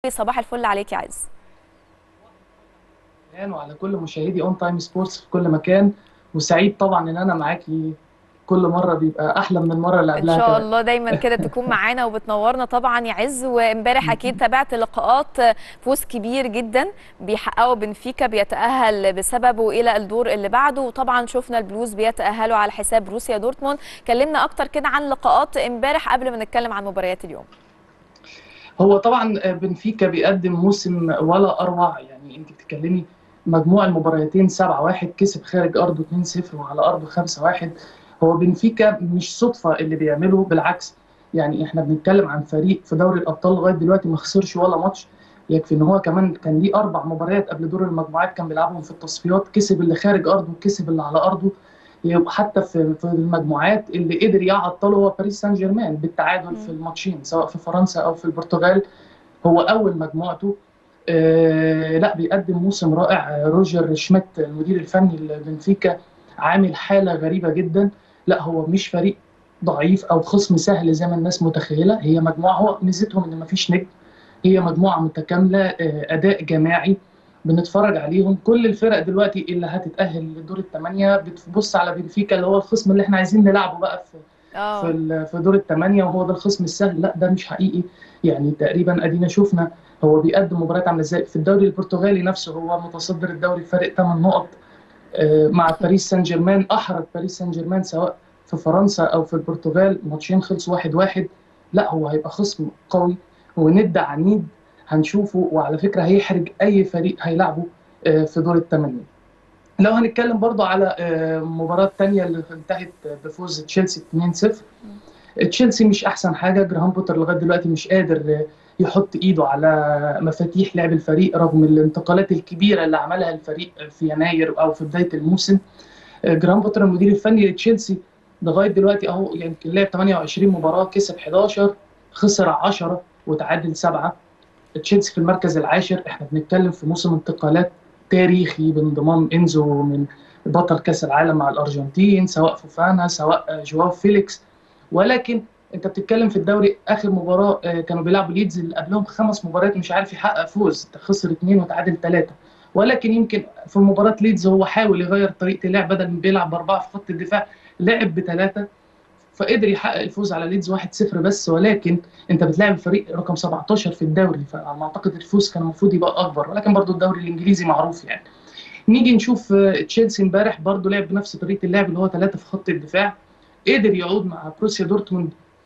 صباح الفل عليك يا عز وعلى كل مشاهدي اون تايم سبورتس في كل مكان وسعيد طبعا ان انا معاكي كل مره بيبقى احلى من المره اللي ان قبلها شاء كمان. الله دايما كده تكون معانا وبتنورنا طبعا يا عز وامبارح اكيد تابعت لقاءات فوز كبير جدا بيحققوا بنفيكا بيتاهل بسببه الى الدور اللي بعده وطبعا شفنا البلوز بيتاهلوا على حساب روسيا دورتموند كلمنا اكتر كده عن لقاءات امبارح قبل ما نتكلم عن مباريات اليوم هو طبعا بنفيكا بيقدم موسم ولا اروع يعني انت بتتكلمي مجموع المباريتين 7-1 كسب خارج ارضه 2-0 وعلى ارضه 5-1 هو بنفيكا مش صدفه اللي بيعمله بالعكس يعني احنا بنتكلم عن فريق في دوري الابطال لغايه دلوقتي ما خسرش ولا ماتش يكفي ان هو كمان كان ليه اربع مباريات قبل دور المجموعات كان بيلعبهم في التصفيات كسب اللي خارج ارضه وكسب اللي على ارضه يبقى حتى في في المجموعات اللي قدر يعطله هو باريس سان جيرمان بالتعادل في الماتشين سواء في فرنسا او في البرتغال هو اول مجموعته آه لا بيقدم موسم رائع روجر شميت المدير الفني لبنفيكا عامل حاله غريبه جدا لا هو مش فريق ضعيف او خصم سهل زي ما الناس متخيله هي مجموعه هو ميزتهم ان مفيش نجم هي مجموعه متكامله آه اداء جماعي بنتفرج عليهم كل الفرق دلوقتي اللي هتتاهل لدور الثمانيه بتبص على بنفيكا اللي هو الخصم اللي احنا عايزين نلعبه بقى في اه في في دور الثمانيه وهو ده الخصم السهل لا ده مش حقيقي يعني تقريبا ادينا شفنا هو بيقدم مباريات عامله ازاي في الدوري البرتغالي نفسه هو متصدر الدوري فرق 8 نقط آه، مع باريس سان جيرمان احرج باريس سان جيرمان سواء في فرنسا او في البرتغال ماتشين خلصوا واحد واحد لا هو هيبقى خصم قوي وند عنيد هنشوفه وعلى فكره هيحرج اي فريق هيلعبه آه، في دور الثمانيه لو هنتكلم برضو على آه، مباراة تانية اللي انتهت بفوز تشيلسي 2-0 تشيلسي مش أحسن حاجة جراهام بوتر لغاية دلوقتي مش قادر آه، يحط إيده على مفاتيح لعب الفريق رغم الانتقالات الكبيرة اللي عملها الفريق في يناير أو في بداية الموسم آه، جراهام بوتر المدير الفني لتشيلسي لغاية دلوقتي أهو يعني لعب 28 مباراة كسب 11 خسر 10 وتعادل 7 تشيلسي في المركز العاشر احنا بنتكلم في موسم انتقالات تاريخي بانضمام انزو من بطل كاس العالم مع الارجنتين سواء فوفانا سواء جواو فيليكس ولكن انت بتتكلم في الدوري اخر مباراه آه، كانوا بيلعبوا ليدز اللي قبلهم خمس مباريات مش عارف يحقق فوز خسر اثنين وتعادل ثلاثه ولكن يمكن في مباراه ليدز هو حاول يغير طريقه اللعب بدل ما بيلعب باربعه في خط الدفاع لعب بثلاثه فقدر يحقق الفوز على ليدز 1-0 بس ولكن انت بتلاعب الفريق رقم 17 في الدوري فعلى ما اعتقد الفوز كان المفروض يبقى اكبر ولكن برضو الدوري الانجليزي معروف يعني نيجي نشوف آه، تشيلسي امبارح برضو لعب بنفس طريقه اللعب اللي هو ثلاثه في خط الدفاع قدر يعود مع بروسيا دورتموند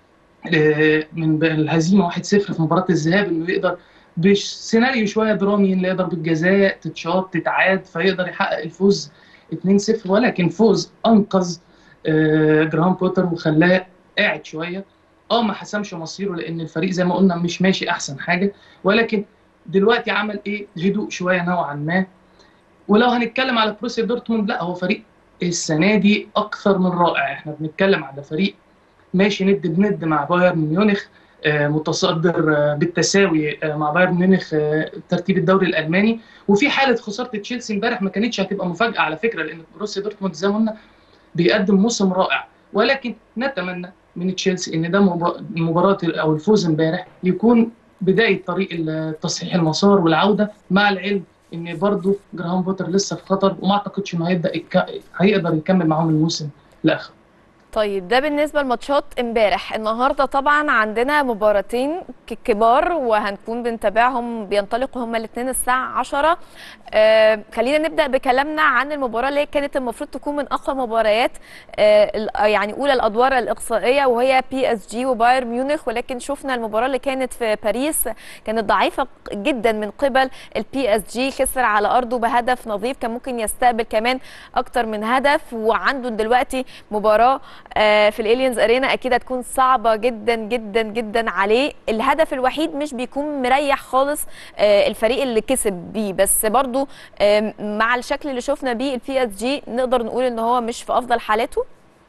آه، من الهزيمه 1-0 في مباراه الذهاب انه يقدر بسيناريو شويه درامي اللي يقدر بالجزاء تتشاط تتعاد فيقدر يحقق الفوز 2-0 ولكن فوز انقذ آه، جراهام بوتر وخلاه قاعد شويه اه ما حسمش مصيره لان الفريق زي ما قلنا مش ماشي احسن حاجه ولكن دلوقتي عمل ايه هدوء شويه نوعا ما ولو هنتكلم على بروسيا دورتموند لا هو فريق السنه دي اكثر من رائع احنا بنتكلم على فريق ماشي ند بند مع بايرن ميونخ آه، متصدر آه، بالتساوي آه، مع بايرن ميونخ آه، ترتيب الدوري الالماني وفي حاله خساره تشيلسي امبارح ما كانتش هتبقى مفاجاه على فكره لان بروسيا دورتموند زي ما قلنا بيقدم موسم رائع ولكن نتمنى من تشيلسي ان ده مبا- المباراه او الفوز امبارح يكون بدايه طريق تصحيح المسار والعوده مع العلم ان برضه جراهام بوتر لسه في خطر وما اعتقدش انه هيبدا يك... هيقدر يكمل معاهم الموسم لاخره طيب ده بالنسبة لماتشات امبارح النهاردة طبعا عندنا مباراتين ك- كبار وهنكون بنتابعهم بينطلقوا هما الاثنين الساعة 10 آه خلينا نبدأ بكلامنا عن المباراة اللي كانت المفروض تكون من أقوى مباريات آه ال- يعني أولى الأدوار الإقصائية وهي بي اس جي وبايرن ميونخ ولكن شفنا المباراة اللي كانت في باريس كانت ضعيفة جدا من قبل البي اس جي خسر على أرضه بهدف نظيف كان ممكن يستقبل كمان أكتر من هدف وعنده دلوقتي مباراة آه، في الالينز ارينا اكيد هتكون صعبه جدا جدا جدا عليه الهدف الوحيد مش بيكون مريح خالص آه، الفريق اللي كسب بيه بس برضو آم، مع الشكل اللي شفنا بيه البي اس جي نقدر نقول ان هو مش في افضل حالاته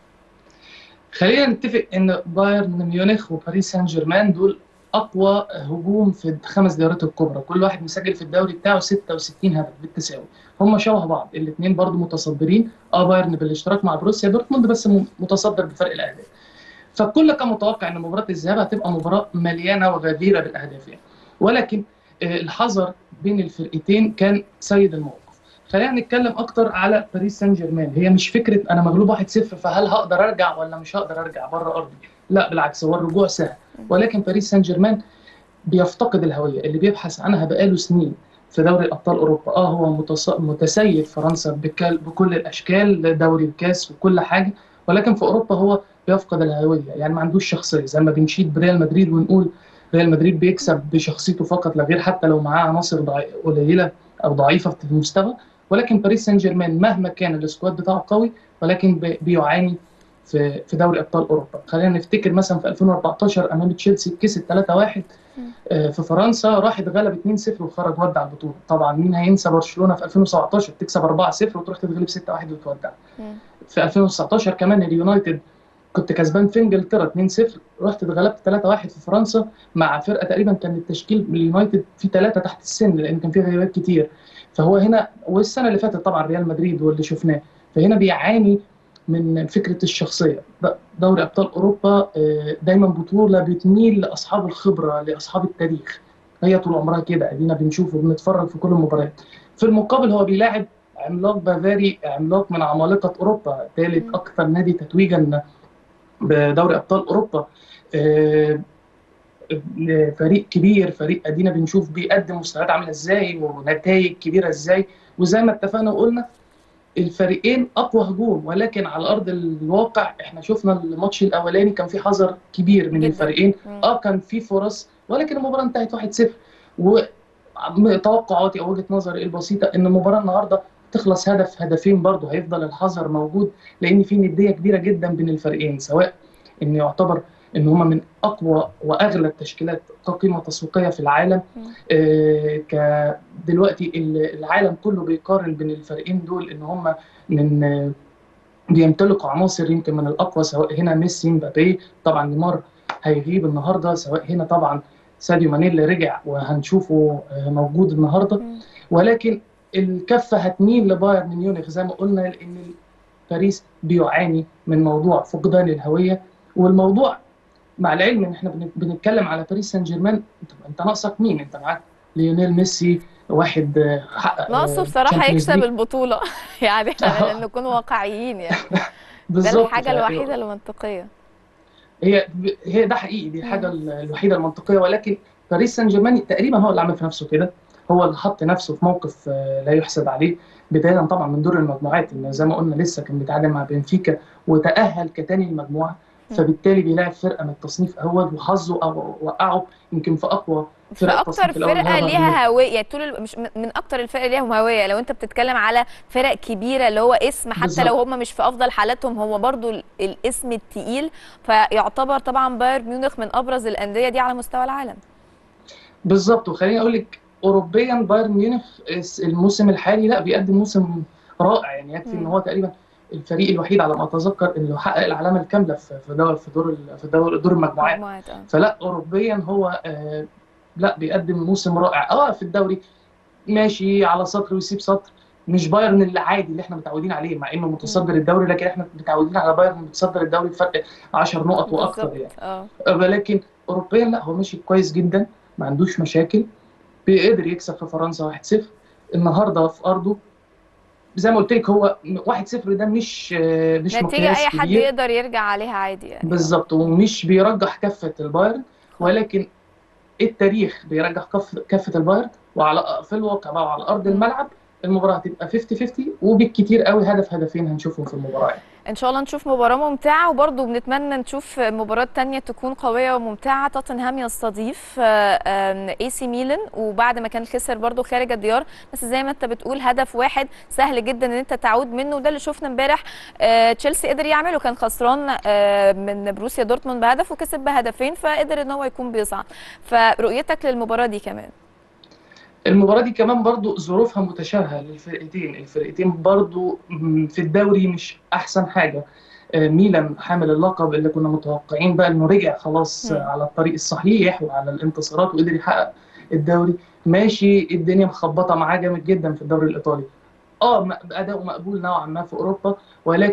خلينا نتفق ان بايرن ميونخ وباريس سان جيرمان دول اقوى هجوم في الخمس دوريات الكبرى كل واحد مسجل في الدوري بتاعه 66 هدف بالتساوي هم شبه بعض الاثنين برضو متصدرين اه بايرن بالاشتراك مع بروسيا دورتموند بس م- متصدر بفرق الاهداف فالكل كان متوقع ان مباراه الذهاب هتبقى مباراه مليانه وغديره بالاهداف يعني ولكن الحذر بين الفرقتين كان سيد الموقف خلينا نتكلم اكتر على باريس سان جيرمان هي مش فكره انا مغلوب 1-0 فهل هقدر ارجع ولا مش هقدر ارجع بره ارضي لا بالعكس هو الرجوع سهل ولكن باريس سان جيرمان بيفتقد الهويه اللي بيبحث عنها بقاله سنين في دوري ابطال اوروبا اه هو متسيد فرنسا بكل الاشكال دوري الكاس وكل حاجه ولكن في اوروبا هو بيفقد الهويه يعني ما عندوش شخصيه زي ما بنشيد بريال مدريد ونقول ريال مدريد بيكسب بشخصيته فقط لا غير حتى لو معاه عناصر قليله او ضعيفه في المستوى ولكن باريس سان جيرمان مهما كان السكواد بتاعه قوي ولكن بيعاني في في دوري ابطال اوروبا خلينا نفتكر مثلا في 2014 امام تشيلسي كسب 3-1 في فرنسا راح اتغلب 2-0 وخرج ودع البطوله طبعا مين هينسى برشلونه في 2017 تكسب 4-0 وتروح تتغلب 6-1 وتودع في 2019 كمان اليونايتد كنت كسبان في انجلترا 2-0 رحت اتغلبت 3-1 في فرنسا مع فرقه تقريبا كان التشكيل اليونايتد فيه ثلاثه تحت السن لان كان فيه غيابات كتير فهو هنا والسنه اللي فاتت طبعا ريال مدريد واللي شفناه فهنا بيعاني من فكره الشخصيه دوري ابطال اوروبا دايما بطوله بتميل لاصحاب الخبره لاصحاب التاريخ هي طول عمرها كده ادينا بنشوف وبنتفرج في كل المباريات في المقابل هو بيلاعب عملاق بافاري عملاق من عمالقه اوروبا ثالث اكثر نادي تتويجا بدوري ابطال اوروبا فريق كبير فريق ادينا بنشوف بيقدم مستويات عامله ازاي ونتائج كبيره ازاي وزي ما اتفقنا وقلنا الفريقين اقوى هجوم ولكن على ارض الواقع احنا شفنا الماتش الاولاني كان في حذر كبير من جداً. الفريقين مم. اه كان في فرص ولكن المباراه انتهت 1-0 وتوقعاتي او وجهه نظري البسيطه ان المباراه النهارده تخلص هدف هدفين برضه هيفضل الحذر موجود لان في نديه كبيره جدا بين الفريقين سواء ان يعتبر ان هم من اقوى واغلى التشكيلات كقيمه تسويقيه في العالم مم. آه، ك دلوقتي ال- العالم كله بيقارن بين الفريقين دول ان هم من آه، بيمتلكوا عناصر يمكن من الاقوى سواء هنا ميسي مبابي طبعا نيمار هيغيب النهارده سواء هنا طبعا ساديو ماني اللي رجع وهنشوفه آه، موجود النهارده مم. ولكن الكفه هتميل لبايرن ميونخ زي ما قلنا لان باريس بيعاني من موضوع فقدان الهويه والموضوع مع العلم ان احنا بن- بنتكلم على باريس سان جيرمان انت انت ناقصك مين؟ انت معاك ليونيل ميسي واحد آه، حقق آه، ناقصه بصراحة Champions يكسب League. البطولة يعني احنا آه. نكون واقعيين يعني ده بالظبط الحاجة ف- الوحيدة المنطقية هي هي ده حقيقي دي الحاجه الوحيده المنطقيه ولكن باريس سان جيرمان تقريبا هو اللي عمل في نفسه كده هو اللي حط نفسه في موقف آه، لا يحسد عليه بدايه طبعا من دور المجموعات ان زي ما قلنا لسه كان بيتعادل مع بنفيكا وتاهل كتاني المجموعه مم. فبالتالي بيلاعب فرقه من التصنيف اول وحظه او وقعه يمكن في اقوى في فرق اكتر التصنيف الأول فرقه اللي هو ليها هويه يعني طول ال- مش من من اكتر الفرق اللي ليهم هويه لو انت بتتكلم على فرق كبيره اللي هو اسم حتى بالظبط. لو هم مش في افضل حالاتهم هو برضو ال- الاسم التقيل فيعتبر طبعا بايرن ميونخ من ابرز الانديه دي على مستوى العالم بالظبط وخليني اقول لك اوروبيا بايرن ميونخ الموسم الحالي لا بيقدم موسم رائع يعني يكفي ان مم. هو تقريبا الفريق الوحيد على ما اتذكر اللي حقق العلامه الكامله في في دور في دور ال- في دور دور المجموعات مجموعات اه فلا اوروبيا هو آه لا بيقدم موسم رائع اه في الدوري ماشي على سطر ويسيب سطر مش بايرن العادي اللي احنا متعودين عليه مع انه متصدر الدوري لكن احنا متعودين على بايرن متصدر الدوري بفرق 10 نقط واكثر بالظبط يعني اه ولكن اوروبيا لا هو ماشي كويس جدا ما عندوش مشاكل بيقدر يكسب في فرنسا 1-0 النهارده في ارضه زي ما قلت لك هو 1-0 ده مش آه، مش نتيجه مقياس اي حد كبير يقدر يرجع عليها عادي يعني بالظبط ومش بيرجح كفه البايرن ولكن التاريخ بيرجح كفه كفه البايرن وعلى في الواقع بقى وعلى ارض مم. الملعب المباراه هتبقى 50 50 وبالكتير قوي هدف هدفين هنشوفهم في المباراه يعني. ان شاء الله نشوف مباراة ممتعة وبرضه بنتمنى نشوف مباراة تانية تكون قوية وممتعة توتنهام يستضيف اي سي ميلان وبعد ما كان خسر برضه خارج الديار بس زي ما انت بتقول هدف واحد سهل جدا ان انت تعود منه وده اللي شفنا امبارح آه، تشيلسي قدر يعمله كان خسران آه، من بروسيا دورتموند بهدف وكسب بهدفين فقدر ان هو يكون بيصعد فرؤيتك للمباراة دي كمان المباراة دي كمان برضو ظروفها متشابهة للفرقتين الفرقتين برضو م، في الدوري مش أحسن حاجة آه، ميلان حامل اللقب اللي كنا متوقعين بقى إنه رجع خلاص مم. آه، على الطريق الصحيح وعلى الانتصارات وقدر يحقق الدوري ماشي الدنيا مخبطة معاه جامد جدا في الدوري الإيطالي اه م- أداؤه مقبول نوعا ما في أوروبا ولكن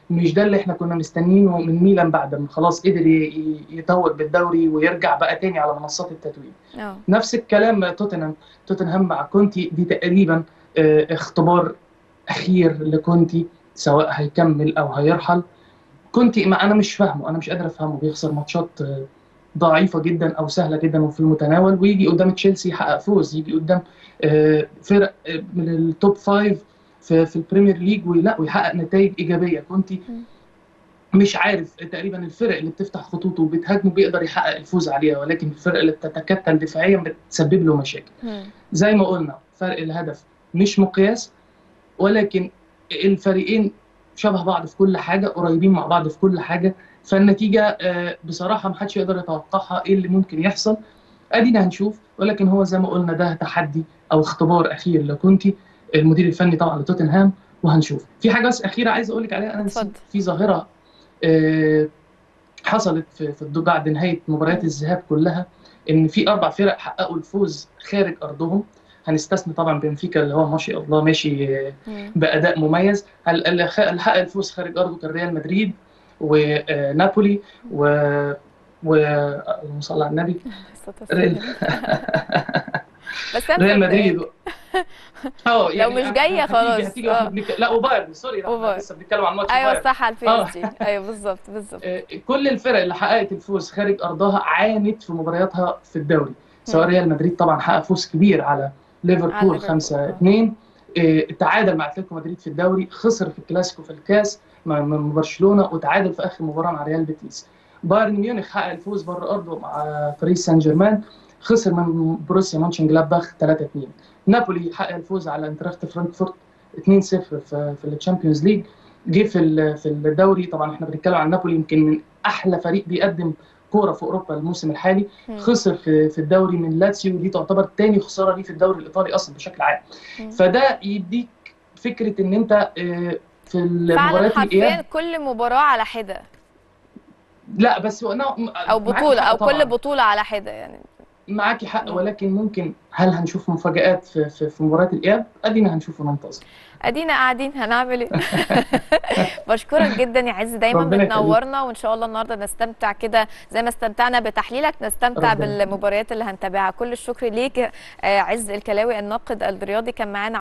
مش ده اللي احنا كنا مستنيينه من ميلان بعد ما خلاص قدر ي- ي- يتوج بالدوري ويرجع بقى تاني على منصات التتويج اه نفس الكلام توتنهام توتنهام مع كونتي دي تقريبا آه، اختبار اخير لكونتي سواء هيكمل او هيرحل كونتي ما انا مش فاهمه انا مش قادر افهمه بيخسر ماتشات آه، ضعيفه جدا او سهله جدا وفي المتناول ويجي قدام تشيلسي يحقق فوز يجي قدام آه، فرق آه، من التوب فايف في في البريمير ليج ولا ويحقق نتائج ايجابيه كونتي مش عارف تقريبا الفرق اللي بتفتح خطوطه وبتهاجمه بيقدر يحقق الفوز عليها ولكن الفرق اللي بتتكتل دفاعيا بتسبب له مشاكل مم. زي ما قلنا فرق الهدف مش مقياس ولكن الفريقين شبه بعض في كل حاجه قريبين مع بعض في كل حاجه فالنتيجه آه، بصراحه ما حدش يقدر يتوقعها ايه اللي ممكن يحصل ادينا هنشوف ولكن هو زي ما قلنا ده تحدي او اختبار اخير لكونتي المدير الفني طبعا لتوتنهام وهنشوف في حاجه بس اخيره عايز اقول لك عليها انا نسيت اتفضل. في ظاهره آه، حصلت في في الد- بعد نهايه مباريات الذهاب كلها ان في اربع فرق حققوا الفوز خارج ارضهم هنستثني طبعا بنفيكا اللي هو ما شاء الله ماشي آه، مم. باداء مميز ال- اللي خ- اللي حقق الفوز خارج ارضه كان ريال مدريد ونابولي و و اللهم صل على النبي ريال بس انا ريال مصدقاك. مدريد اه لو مش جاية هتيجي- خلاص، هتيجي آه. واحنا بنك- لا وبايرن سوري لا، احنا وبايرن. لسه بنتكلم عن ماتش ايوه بايرن. صح على آه. البي اس جي ايوه بالظبط بالظبط آه، كل الفرق اللي حققت الفوز خارج ارضها عانت في مبارياتها في الدوري سواء مم. ريال مدريد طبعا حقق فوز كبير على على ليفربول ليفربول، 5 آه. 2 تعادل مع اتلتيكو مدريد في الدوري خسر في الكلاسيكو في الكاس مع من برشلونه وتعادل في اخر مباراه مع ريال بيتيس بايرن ميونخ حقق الفوز بره ارضه مع باريس سان جيرمان خسر من بروسيا مونشن جلادباخ 3 2 نابولي حقق الفوز على انتراخت فرانكفورت 2 0 في في الشامبيونز ليج جه في ال- في الدوري طبعا احنا بنتكلم عن نابولي يمكن من احلى فريق بيقدم كوره في اوروبا الموسم الحالي مم. خسر في في الدوري من لاتسيو ودي تعتبر تاني خساره ليه في الدوري الايطالي اصلا بشكل عام مم. فده يديك فكره ان انت آه، في فعلا المباريات حرفيا الاياب كل مباراه على حده لا بس هو أنا او معاكي بطوله حق او طبعاً. كل بطوله على حده يعني معاكي حق مم. ولكن ممكن هل هنشوف مفاجآت في في, في مباريات الاياب؟ ادينا هنشوف وننتظر ادينا قاعدين هنعمل ايه بشكرك جدا يا عز دايما ربنا يخليك. بتنورنا وان شاء الله النهارده نستمتع كده زي ما استمتعنا بتحليلك نستمتع ربنا يخليك. بالمباريات اللي هنتابعها كل الشكر ليك آه، عز الكلاوي الناقد الرياضي كان معانا